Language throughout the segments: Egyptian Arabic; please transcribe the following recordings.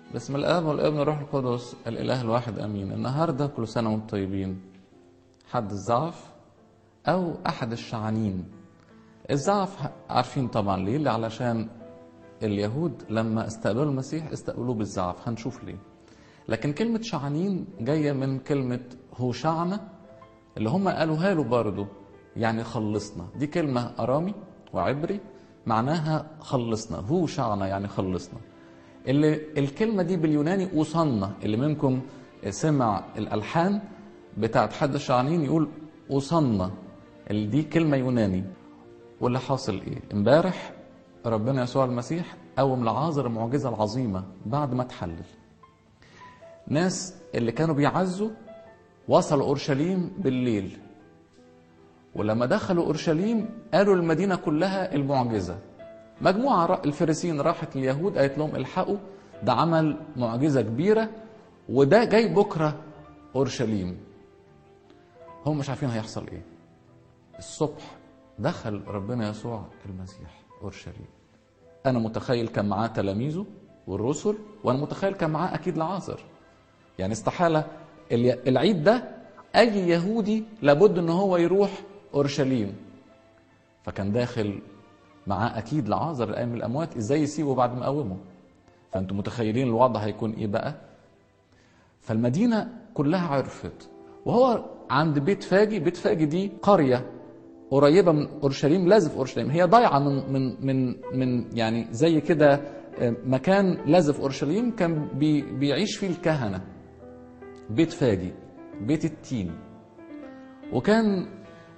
باسم الاب والابن والروح القدس الاله الواحد امين النهارده كل سنه وانتم طيبين حد الزعف او احد الشعانين الزعف عارفين طبعا ليه اللي علشان اليهود لما استقبلوا المسيح استقبلوه بالزعف هنشوف ليه لكن كلمة شعانين جاية من كلمة هوشعنا اللي هم قالوها له برضه يعني خلصنا دي كلمة أرامي وعبري معناها خلصنا هو شعنا يعني خلصنا اللي الكلمة دي باليوناني أوصلنا اللي منكم سمع الألحان بتاعت حد الشعانين يقول أوصلنا اللي دي كلمة يوناني واللي حاصل إيه امبارح ربنا يسوع المسيح قوم لعازر المعجزة العظيمة بعد ما تحلل ناس اللي كانوا بيعزوا وصلوا أورشليم بالليل ولما دخلوا أورشليم قالوا المدينة كلها المعجزة مجموعة الفريسين راحت لليهود قالت لهم الحقوا ده عمل معجزة كبيرة وده جاي بكرة أورشليم هم مش عارفين هيحصل ايه الصبح دخل ربنا يسوع المسيح أورشليم أنا متخيل كان معاه تلاميذه والرسل وأنا متخيل كان معاه أكيد لعازر يعني استحالة العيد ده أي يهودي لابد إن هو يروح أورشليم فكان داخل معاه أكيد لعازر القايم من الأموات إزاي يسيبه بعد ما قومه فأنتم متخيلين الوضع هيكون إيه بقى فالمدينة كلها عرفت وهو عند بيت فاجي بيت فاجي دي قرية قريبة من أورشليم لازف أورشليم هي ضايعة من من من من يعني زي كده مكان لازف أورشليم كان بي بيعيش فيه الكهنة بيت فاجي بيت التين وكان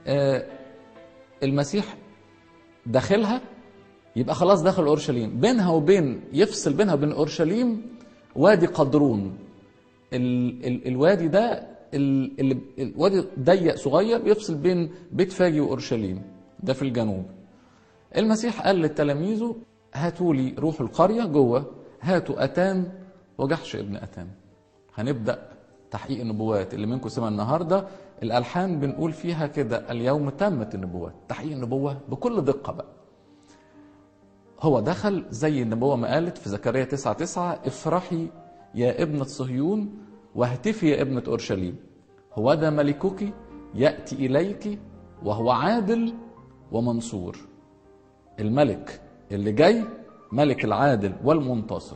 المسيح داخلها يبقى خلاص دخل اورشليم بينها وبين يفصل بينها وبين اورشليم وادي قدرون ال ال الوادي ده ال ال الوادي ضيق صغير بيفصل بين بيت فاجي واورشليم ده في الجنوب المسيح قال لتلاميذه هاتوا لي روحوا القريه جوه هاتوا اتان وجحش ابن اتان هنبدا تحقيق النبوات اللي منكم سمع النهارده الالحان بنقول فيها كده اليوم تمت النبوات تحقيق النبوه بكل دقه بقى هو دخل زي النبوه ما قالت في زكريا 9 9 افرحي يا ابنة صهيون واهتفي يا ابنة اورشليم هو ده ملكك ياتي اليك وهو عادل ومنصور الملك اللي جاي ملك العادل والمنتصر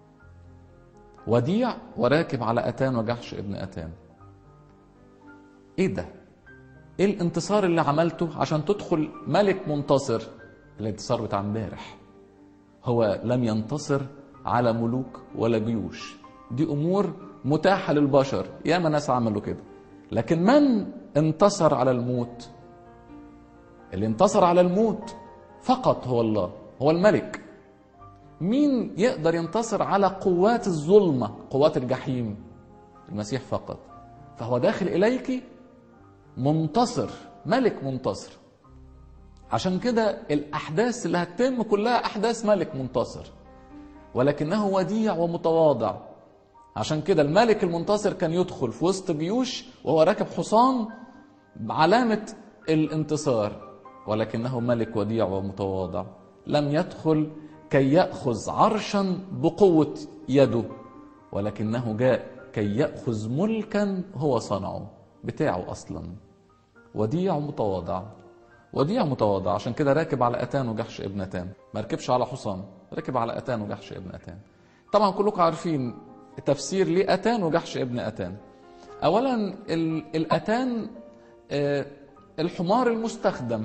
وديع وراكب على اتان وجحش ابن اتان ايه ده ايه الانتصار اللي عملته عشان تدخل ملك منتصر الانتصار بتاع امبارح هو لم ينتصر على ملوك ولا جيوش دي امور متاحه للبشر ياما ناس عملوا كده لكن من انتصر على الموت اللي انتصر على الموت فقط هو الله هو الملك مين يقدر ينتصر على قوات الظلمه قوات الجحيم المسيح فقط فهو داخل اليك منتصر ملك منتصر عشان كده الاحداث اللي هتتم كلها احداث ملك منتصر ولكنه وديع ومتواضع عشان كده الملك المنتصر كان يدخل في وسط جيوش وهو راكب حصان بعلامة الانتصار ولكنه ملك وديع ومتواضع لم يدخل كي يأخذ عرشا بقوة يده ولكنه جاء كي يأخذ ملكا هو صنعه بتاعه أصلا وديع متواضع وديع متواضع عشان كده راكب على أتان وجحش ابن أتان ما ركبش على حصان ركب على أتان وجحش ابن أتان طبعا كلكم عارفين تفسير ليه أتان وجحش ابن أتان أولا الأتان الحمار المستخدم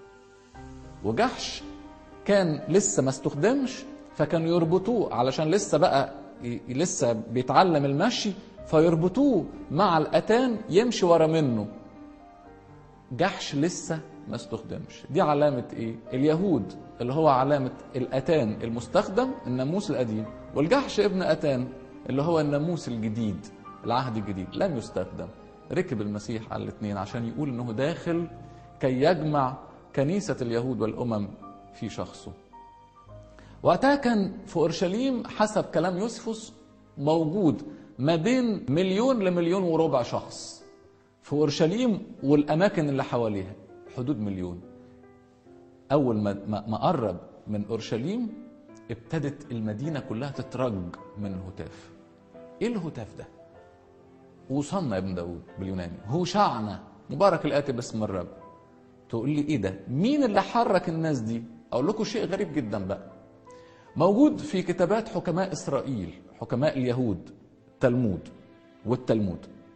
وجحش كان لسه ما استخدمش فكانوا يربطوه علشان لسه بقى لسه بيتعلم المشي فيربطوه مع الأتان يمشي ورا منه جحش لسه ما استخدمش دي علامة ايه اليهود اللي هو علامة الأتان المستخدم الناموس القديم والجحش ابن أتان اللي هو الناموس الجديد العهد الجديد لم يستخدم ركب المسيح على الاثنين عشان يقول انه داخل كي يجمع كنيسة اليهود والأمم في شخصه وقتها كان في أورشليم حسب كلام يوسفوس موجود ما بين مليون لمليون وربع شخص في أورشليم والأماكن اللي حواليها حدود مليون أول ما ما قرب من أورشليم ابتدت المدينة كلها تترج من الهتاف ايه الهتاف ده وصلنا يا ابن داود باليوناني هوشعنا مبارك الآتي باسم الرب تقول لي ايه ده مين اللي حرك الناس دي اقول لكم شيء غريب جدا بقى موجود في كتابات حكماء اسرائيل حكماء اليهود تلمود والتلمود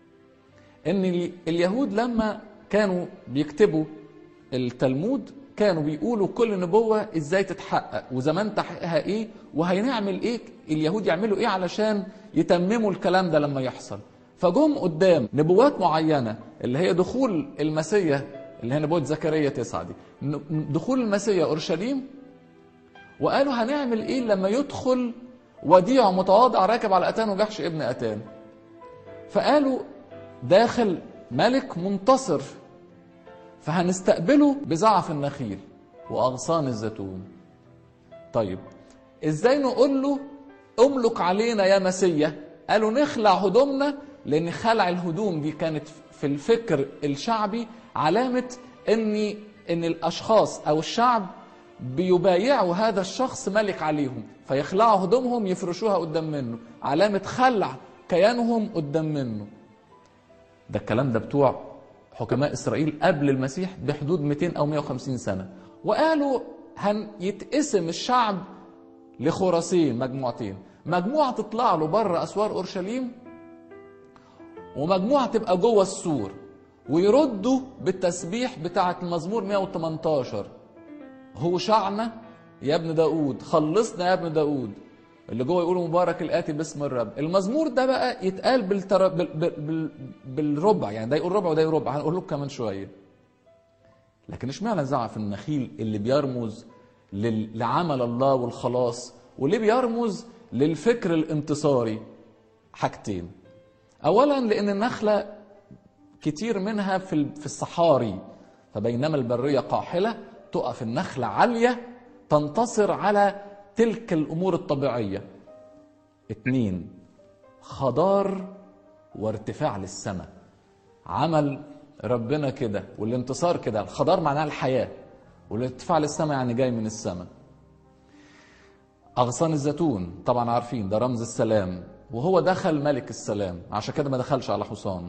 ان اليهود لما كانوا بيكتبوا التلمود كانوا بيقولوا كل نبوة ازاي تتحقق وزمان تحقيقها ايه وهنعمل ايه اليهود يعملوا ايه علشان يتمموا الكلام ده لما يحصل فجم قدام نبوات معينة اللي هي دخول المسيح اللي هي نبوة زكريا تسعة دي دخول المسيح أورشليم وقالوا هنعمل ايه لما يدخل وديع متواضع راكب على أتان وجحش ابن أتان فقالوا داخل ملك منتصر فهنستقبله بزعف النخيل وأغصان الزيتون طيب ازاي نقول له املك علينا يا مسيا قالوا نخلع هدومنا لان خلع الهدوم دي كانت في الفكر الشعبي علامة ان ان الاشخاص او الشعب بيبايعوا هذا الشخص ملك عليهم فيخلعوا هدومهم يفرشوها قدام منه علامة خلع كيانهم قدام منه ده الكلام ده بتوع حكماء اسرائيل قبل المسيح بحدود 200 او 150 سنه وقالوا هن يتقسم الشعب لخراسين مجموعتين مجموعه تطلع له بره اسوار اورشليم ومجموعه تبقى جوه السور ويردوا بالتسبيح بتاعه المزمور 118 هو شعنا يا ابن داود خلصنا يا ابن داود اللي جوه يقولوا مبارك الاتي باسم الرب المزمور ده بقى يتقال بالتر... بال... بال... بالربع يعني ده يقول ربع وده يقول ربع هنقول لكم كمان شويه لكن اشمعنى زعف النخيل اللي بيرمز لل... لعمل الله والخلاص وليه بيرمز للفكر الانتصاري حاجتين اولا لان النخله كتير منها في في الصحاري فبينما البريه قاحله تقف النخله عاليه تنتصر على تلك الامور الطبيعيه اتنين خضار وارتفاع للسماء عمل ربنا كده والانتصار كده الخضار معناها الحياه والارتفاع للسماء يعني جاي من السماء اغصان الزيتون طبعا عارفين ده رمز السلام وهو دخل ملك السلام عشان كده ما دخلش على حصان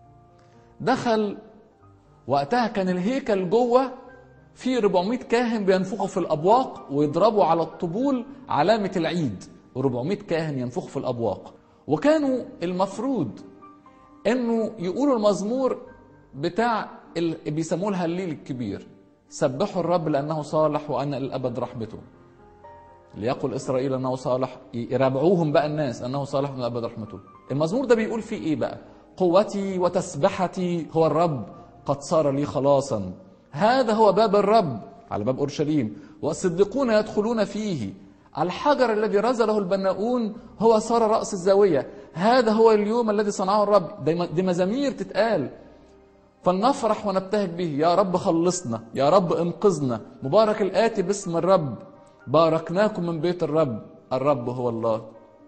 دخل وقتها كان الهيكل جوه في 400 كاهن بينفخوا في الابواق ويضربوا على الطبول علامه العيد 400 كاهن ينفخوا في الابواق وكانوا المفروض انه يقولوا المزمور بتاع اللي بيسموه الهليل الكبير سبحوا الرب لانه صالح وان الابد رحمته ليقل اسرائيل انه صالح يرابعوهم بقى الناس انه صالح وان الابد رحمته المزمور ده بيقول فيه ايه بقى قوتي وتسبحتي هو الرب قد صار لي خلاصا هذا هو باب الرب على باب اورشليم والصديقون يدخلون فيه الحجر الذي رزله البناؤون هو صار راس الزاويه هذا هو اليوم الذي صنعه الرب دي مزامير تتقال فلنفرح ونبتهج به يا رب خلصنا يا رب انقذنا مبارك الاتي باسم الرب باركناكم من بيت الرب الرب هو الله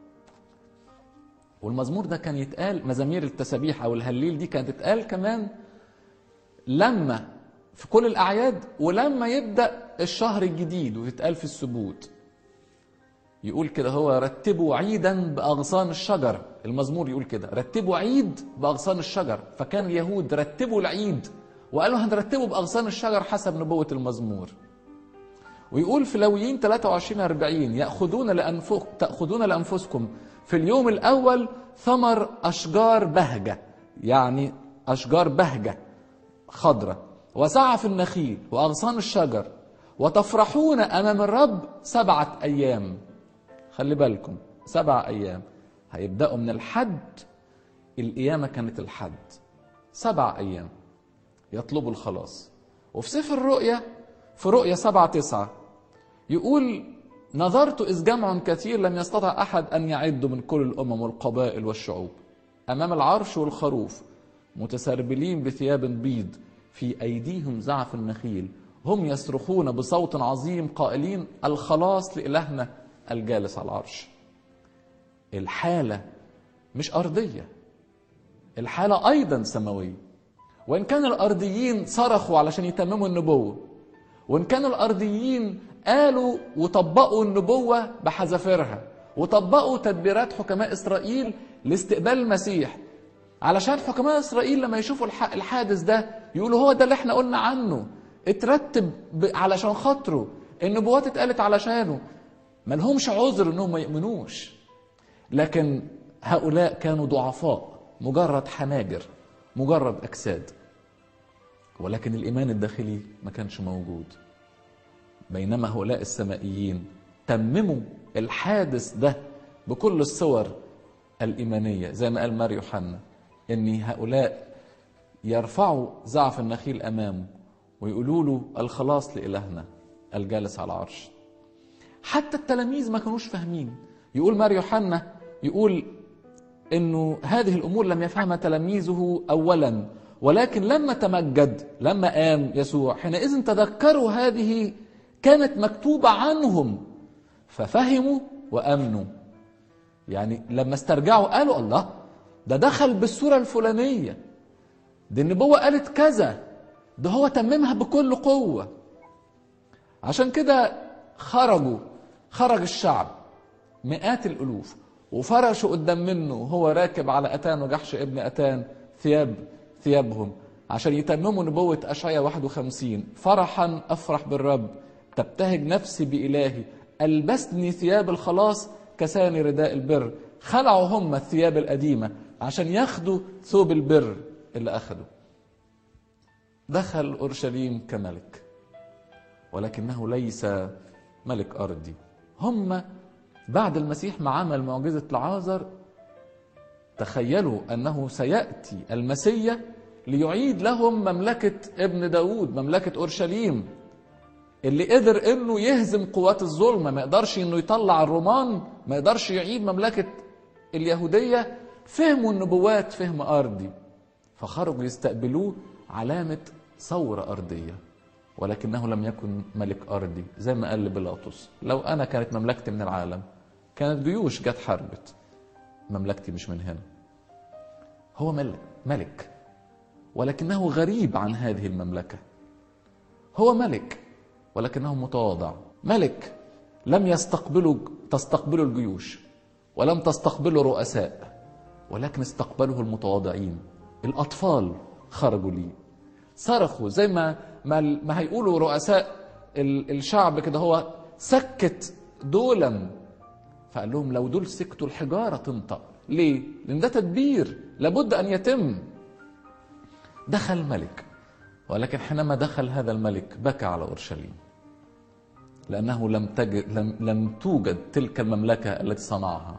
والمزمور ده كان يتقال مزامير التسابيح او الهليل دي كانت تتقال كمان لما في كل الأعياد ولما يبدأ الشهر الجديد ويتقال في السبوت يقول كده هو رتبوا عيدا بأغصان الشجر المزمور يقول كده رتبوا عيد بأغصان الشجر فكان اليهود رتبوا العيد وقالوا هنرتبه بأغصان الشجر حسب نبوة المزمور ويقول في لويين 23 40 يأخذون لأنفس تأخذون لأنفسكم في اليوم الأول ثمر أشجار بهجة يعني أشجار بهجة خضرة وسعف النخيل وأغصان الشجر وتفرحون أمام الرب سبعة أيام خلي بالكم سبع أيام هيبدأوا من الحد القيامة كانت الحد سبع أيام يطلبوا الخلاص وفي سفر الرؤيا في رؤيا سبعة تسعة يقول نظرت إذ جمع كثير لم يستطع أحد أن يعد من كل الأمم والقبائل والشعوب أمام العرش والخروف متسربلين بثياب بيض في أيديهم زعف النخيل هم يصرخون بصوت عظيم قائلين الخلاص لإلهنا الجالس على العرش الحالة مش أرضية الحالة أيضا سماوية وإن كان الأرضيين صرخوا علشان يتمموا النبوة وإن كانوا الأرضيين قالوا وطبقوا النبوة بحذافيرها وطبقوا تدبيرات حكماء إسرائيل لاستقبال المسيح علشان حكماء إسرائيل لما يشوفوا الحادث ده يقولوا هو ده اللي احنا قلنا عنه اترتب علشان خاطره النبوات اتقالت علشانه ملهمش عذر انهم ما يؤمنوش لكن هؤلاء كانوا ضعفاء مجرد حناجر مجرد اجساد ولكن الايمان الداخلي ما كانش موجود بينما هؤلاء السمائيين تمموا الحادث ده بكل الصور الايمانيه زي ما قال مار يوحنا ان هؤلاء يرفعوا زعف النخيل امامه ويقولوا له الخلاص لالهنا الجالس على العرش حتى التلاميذ ما كانوش فاهمين يقول مار يوحنا يقول انه هذه الامور لم يفهمها تلاميذه اولا ولكن لما تمجد لما قام يسوع حينئذ تذكروا هذه كانت مكتوبه عنهم ففهموا وامنوا يعني لما استرجعوا قالوا الله ده دخل بالصوره الفلانيه دي النبوه قالت كذا ده هو تممها بكل قوه عشان كده خرجوا خرج الشعب مئات الالوف وفرشوا قدام منه وهو راكب على اتان وجحش ابن اتان ثياب ثيابهم عشان يتمموا نبوة أشعيا 51 فرحا أفرح بالرب تبتهج نفسي بإلهي ألبسني ثياب الخلاص كساني رداء البر خلعوا هم الثياب القديمة عشان ياخدوا ثوب البر اللي أخدوا دخل أورشليم كملك ولكنه ليس ملك أرضي هم بعد المسيح ما عمل معجزة العازر تخيلوا أنه سيأتي المسيح ليعيد لهم مملكة ابن داود مملكة أورشليم اللي قدر انه يهزم قوات الظلمة ما يقدرش انه يطلع الرومان ما يقدرش يعيد مملكة اليهودية فهموا النبوات فهم أرضي فخرجوا يستقبلوه علامة ثورة أرضية ولكنه لم يكن ملك أرضي زي ما قال بيلاطس لو أنا كانت مملكتي من العالم كانت جيوش جت حاربت مملكتي مش من هنا هو ملك ملك ولكنه غريب عن هذه المملكة هو ملك ولكنه متواضع ملك لم يستقبله تستقبله الجيوش ولم تستقبله رؤساء ولكن استقبله المتواضعين الأطفال خرجوا ليه صرخوا زي ما ما, ما هيقولوا رؤساء الشعب كده هو سكت دولا فقال لهم لو دول سكتوا الحجارة تنطق ليه؟ لأن ده تدبير لابد أن يتم دخل ملك ولكن حينما دخل هذا الملك بكى على أورشليم لأنه لم, تجد لم, لم توجد تلك المملكة التي صنعها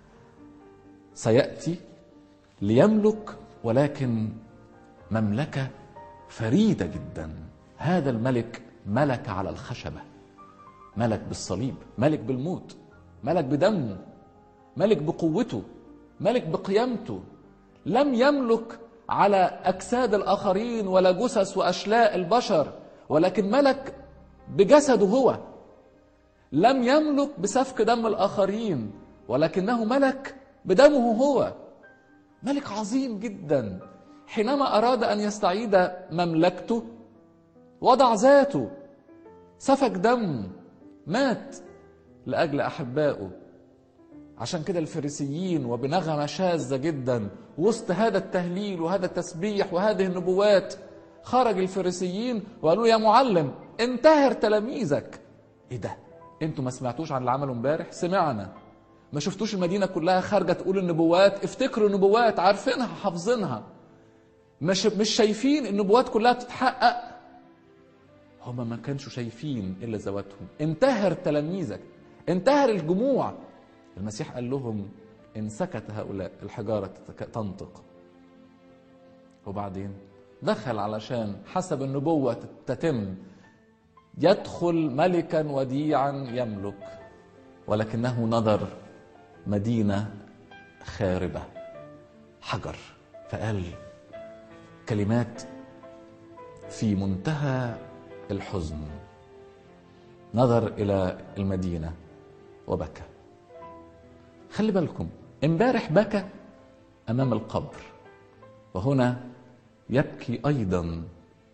سيأتي ليملك ولكن مملكة فريدة جدا هذا الملك ملك على الخشبة ملك بالصليب ملك بالموت ملك بدمه ملك بقوته ملك بقيامته لم يملك على اجساد الاخرين ولا جثث واشلاء البشر ولكن ملك بجسده هو لم يملك بسفك دم الاخرين ولكنه ملك بدمه هو ملك عظيم جدا حينما اراد ان يستعيد مملكته وضع ذاته سفك دم مات لاجل احبائه عشان كده الفريسيين وبنغمه شاذه جدا وسط هذا التهليل وهذا التسبيح وهذه النبوات خرج الفريسيين وقالوا يا معلم انتهر تلاميذك ايه ده انتوا ما سمعتوش عن اللي عمله امبارح سمعنا ما شفتوش المدينه كلها خارجه تقول النبوات افتكروا النبوات عارفينها حافظينها مش مش شايفين النبوات كلها بتتحقق هما ما كانش شايفين الا ذواتهم انتهر تلاميذك انتهر الجموع المسيح قال لهم ان سكت هؤلاء الحجاره تنطق وبعدين دخل علشان حسب النبوه تتم يدخل ملكا وديعا يملك ولكنه نظر مدينه خاربه حجر فقال كلمات في منتهى الحزن نظر الى المدينه وبكى خلي بالكم امبارح بكى امام القبر وهنا يبكي ايضا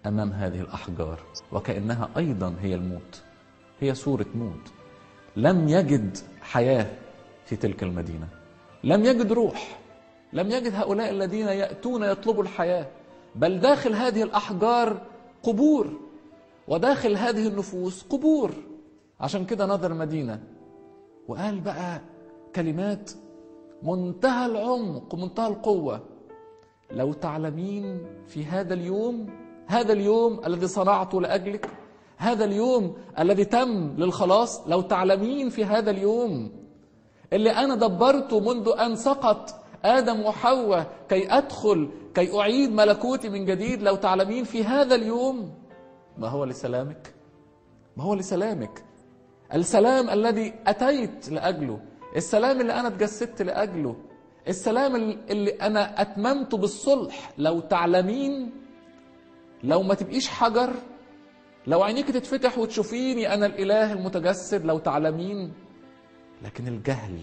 امام هذه الاحجار وكانها ايضا هي الموت هي صوره موت لم يجد حياه في تلك المدينه لم يجد روح لم يجد هؤلاء الذين ياتون يطلبوا الحياه بل داخل هذه الاحجار قبور وداخل هذه النفوس قبور عشان كده نظر المدينه وقال بقى كلمات منتهى العمق منتهى القوه لو تعلمين في هذا اليوم هذا اليوم الذي صنعته لاجلك هذا اليوم الذي تم للخلاص لو تعلمين في هذا اليوم اللي انا دبرته منذ ان سقط ادم وحواء كي ادخل كي اعيد ملكوتي من جديد لو تعلمين في هذا اليوم ما هو لسلامك ما هو لسلامك السلام الذي اتيت لاجله السلام اللي انا اتجسدت لاجله السلام اللي انا اتممته بالصلح لو تعلمين لو ما تبقيش حجر لو عينيك تتفتح وتشوفيني انا الاله المتجسد لو تعلمين لكن الجهل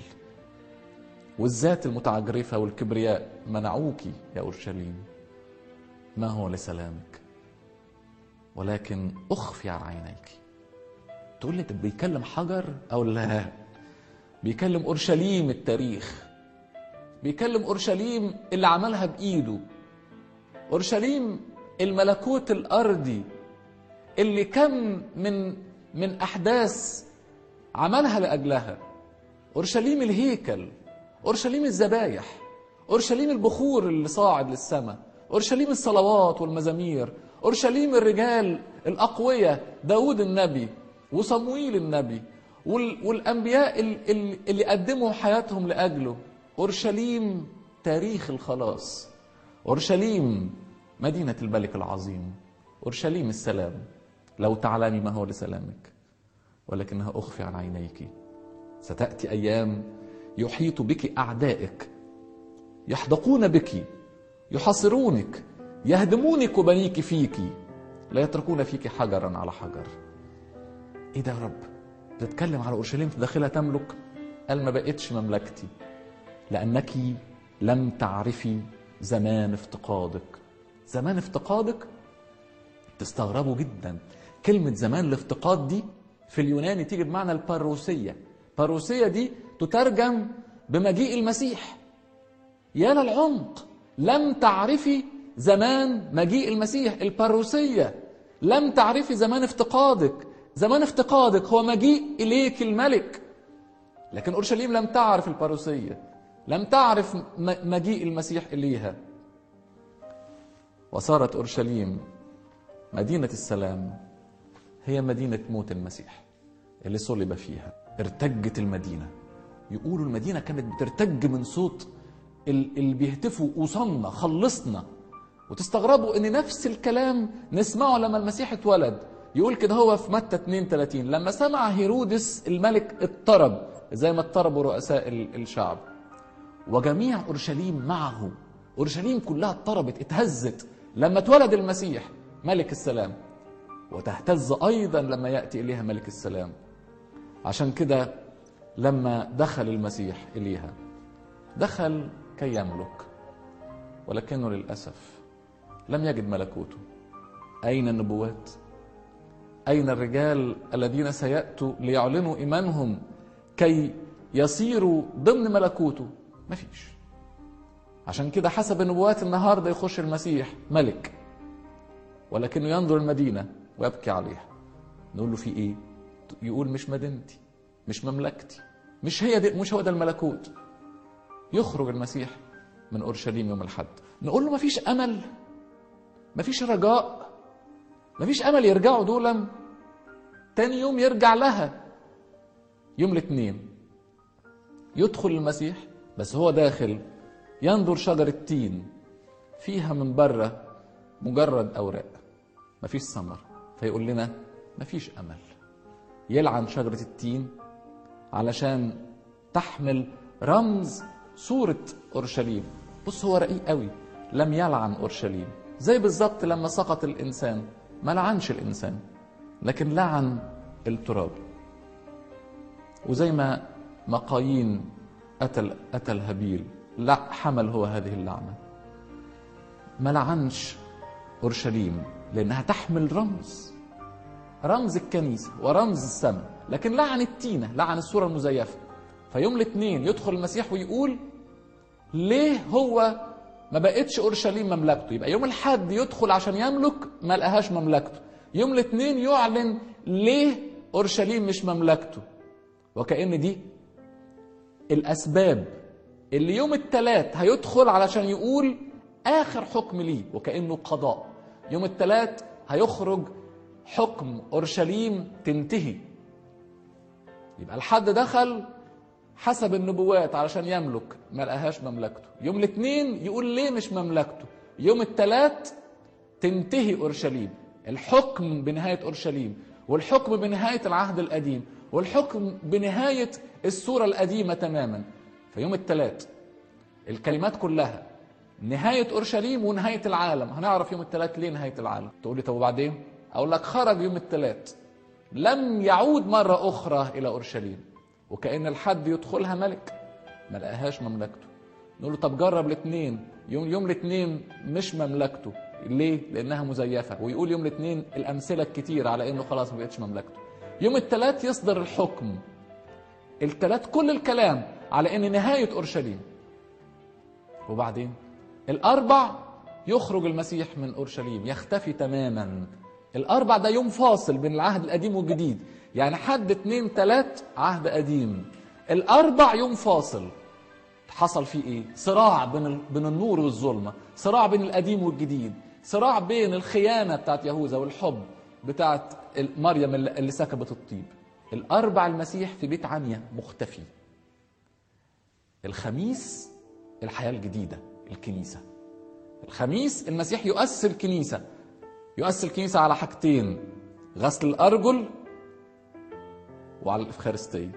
والذات المتعجرفه والكبرياء منعوك يا اورشليم ما هو لسلامك ولكن اخفي عن عينيك تقول لي طب بيكلم حجر او لا بيكلم اورشليم التاريخ بيكلم اورشليم اللي عملها بايده اورشليم الملكوت الارضي اللي كم من من احداث عملها لاجلها اورشليم الهيكل اورشليم الذبايح اورشليم البخور اللي صاعد للسماء اورشليم الصلوات والمزامير اورشليم الرجال الاقوياء داود النبي وصمويل النبي والانبياء اللي قدموا حياتهم لاجله اورشليم تاريخ الخلاص اورشليم مدينه الملك العظيم اورشليم السلام لو تعلمي ما هو لسلامك ولكنها اخفي عن عينيك ستاتي ايام يحيط بك اعدائك يحدقون بك يحاصرونك يهدمونك وبنيك فيك لا يتركون فيك حجرا على حجر ايه ده يا رب تتكلم على اورشليم في داخلها تملك قال ما بقتش مملكتي لانك لم تعرفي زمان افتقادك زمان افتقادك تستغربوا جدا كلمة زمان الافتقاد دي في اليوناني تيجي بمعنى الباروسية باروسية دي تترجم بمجيء المسيح يا للعمق لم تعرفي زمان مجيء المسيح الباروسية لم تعرفي زمان افتقادك زمان افتقادك هو مجيء إليك الملك لكن أورشليم لم تعرف الباروسية لم تعرف مجيء المسيح إليها وصارت أورشليم مدينة السلام هي مدينة موت المسيح اللي صلب فيها ارتجت المدينة يقولوا المدينة كانت بترتج من صوت اللي بيهتفوا وصلنا خلصنا وتستغربوا ان نفس الكلام نسمعه لما المسيح اتولد يقول كده هو في متى 32 لما سمع هيرودس الملك اضطرب زي ما اضطربوا رؤساء الشعب وجميع اورشليم معه اورشليم كلها اضطربت اتهزت لما اتولد المسيح ملك السلام وتهتز ايضا لما ياتي اليها ملك السلام عشان كده لما دخل المسيح اليها دخل كي يملك ولكنه للاسف لم يجد ملكوته اين النبوات اين الرجال الذين سياتوا ليعلنوا ايمانهم كي يصيروا ضمن ملكوته مفيش عشان كده حسب النبوات النهارده يخش المسيح ملك ولكنه ينظر المدينه ويبكي عليها نقول له في ايه يقول مش مدينتي مش مملكتي مش هي دي مش هو ده الملكوت يخرج المسيح من اورشليم يوم الحد نقول له مفيش امل مفيش رجاء مفيش امل يرجعوا دولا تاني يوم يرجع لها يوم الاثنين يدخل المسيح بس هو داخل ينظر شجرة تين فيها من بره مجرد أوراق مفيش ثمر فيقول لنا مفيش أمل يلعن شجرة التين علشان تحمل رمز صورة أورشليم بص هو رقيق قوي لم يلعن أورشليم زي بالظبط لما سقط الإنسان ما لعنش الإنسان لكن لعن التراب وزي ما مقايين أتى أتى الهابيل لا حمل هو هذه اللعنة ما لعنش أورشليم لأنها تحمل رمز رمز الكنيسة ورمز السماء لكن لا عن التينة لا عن الصورة المزيفة فيوم الاثنين يدخل المسيح ويقول ليه هو ما بقتش اورشليم مملكته يبقى يوم الحد يدخل عشان يملك ما لقاهاش مملكته يوم الاثنين يعلن ليه اورشليم مش مملكته وكأن دي الاسباب اللي يوم الثلاث هيدخل علشان يقول اخر حكم ليه وكأنه قضاء يوم الثلاث هيخرج حكم اورشليم تنتهي يبقى الحد دخل حسب النبوات علشان يملك ما لقاهاش مملكته يوم الاثنين يقول ليه مش مملكته يوم الثلاث تنتهي اورشليم الحكم بنهايه اورشليم والحكم بنهايه العهد القديم والحكم بنهايه الصوره القديمه تماما فيوم الثلاث الكلمات كلها نهايه اورشليم ونهايه العالم هنعرف يوم الثلاث ليه نهايه العالم تقول لي طب وبعدين اقول لك خرج يوم الثلاث لم يعود مره اخرى الى اورشليم وكأن الحد يدخلها ملك ما لقاهاش مملكته نقول له طب جرب الاثنين يوم يوم الاثنين مش مملكته ليه؟ لأنها مزيفة ويقول يوم الاثنين الأمثلة الكتير على إنه خلاص ما بقتش مملكته يوم الثلاث يصدر الحكم الثلاث كل الكلام على إن نهاية أورشليم وبعدين الأربع يخرج المسيح من أورشليم يختفي تماما الأربع ده يوم فاصل بين العهد القديم والجديد يعني حد اتنين تلات عهد قديم الأربع يوم فاصل حصل فيه ايه؟ صراع بين بين النور والظلمة، صراع بين القديم والجديد، صراع بين الخيانة بتاعت يهوذا والحب بتاعت مريم اللي سكبت الطيب. الأربع المسيح في بيت عنيا مختفي. الخميس الحياة الجديدة الكنيسة. الخميس المسيح يؤسس الكنيسة. يؤسس الكنيسة على حاجتين غسل الأرجل وعلى الإفخارستية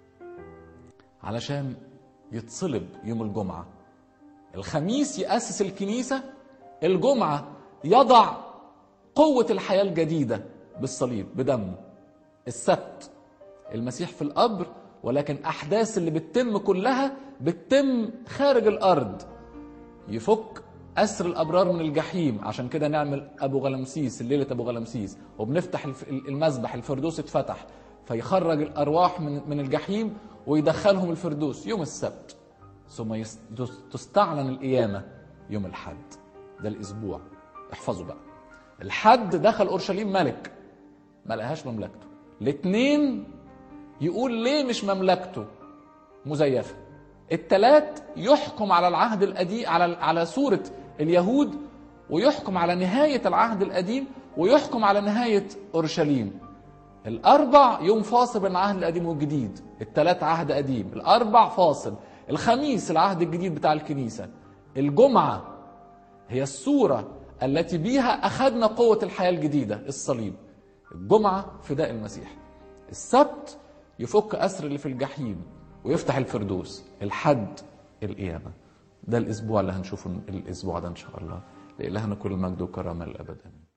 علشان يتصلب يوم الجمعة الخميس يأسس الكنيسة الجمعة يضع قوة الحياة الجديدة بالصليب بدمه السبت المسيح في القبر ولكن أحداث اللي بتتم كلها بتتم خارج الأرض يفك أسر الأبرار من الجحيم عشان كده نعمل أبو غلمسيس الليلة أبو غلمسيس وبنفتح المذبح الفردوس اتفتح فيخرج الارواح من من الجحيم ويدخلهم الفردوس يوم السبت ثم تستعلن القيامه يوم الحد ده الاسبوع احفظوا بقى الحد دخل اورشليم ملك ما لقاهاش مملكته الاثنين يقول ليه مش مملكته مزيفه الثلاث يحكم على العهد القديم على على سوره اليهود ويحكم على نهايه العهد القديم ويحكم على نهايه اورشليم الأربع يوم فاصل بين العهد القديم والجديد الثلاث عهد قديم الأربع فاصل الخميس العهد الجديد بتاع الكنيسة الجمعة هي الصورة التي بيها أخذنا قوة الحياة الجديدة الصليب الجمعة فداء المسيح السبت يفك أسر اللي في الجحيم ويفتح الفردوس الحد القيامة ده الأسبوع اللي هنشوفه الأسبوع ده إن شاء الله لإلهنا كل المجد والكرامة للأبد آمين